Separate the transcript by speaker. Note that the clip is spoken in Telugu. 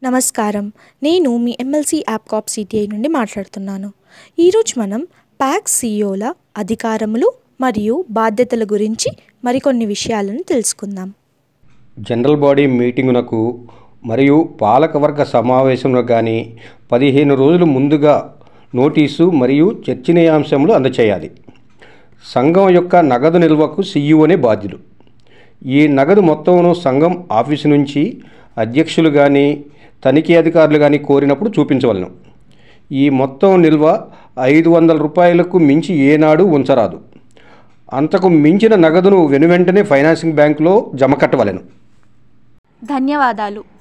Speaker 1: నమస్కారం నేను మీ ఎమ్మెల్సీ యాప్ కాప్ సిటిఐ నుండి మాట్లాడుతున్నాను ఈరోజు మనం ప్యాక్ సిఇఓల అధికారములు మరియు బాధ్యతల గురించి మరికొన్ని విషయాలను తెలుసుకుందాం
Speaker 2: జనరల్ బాడీ మీటింగునకు మరియు పాలకవర్గ సమావేశంలో కానీ పదిహేను రోజులు ముందుగా నోటీసు మరియు చర్చనీయాంశములు అందచేయాలి సంఘం యొక్క నగదు నిల్వకు సీఈఓనే బాధ్యులు ఈ నగదు మొత్తమును సంఘం ఆఫీసు నుంచి అధ్యక్షులు కానీ తనిఖీ అధికారులు కానీ కోరినప్పుడు చూపించవలను ఈ మొత్తం నిల్వ ఐదు వందల రూపాయలకు మించి ఏనాడు ఉంచరాదు అంతకు మించిన నగదును వెనువెంటనే ఫైనాన్సింగ్ బ్యాంకులో జమ కట్టవలెను
Speaker 3: ధన్యవాదాలు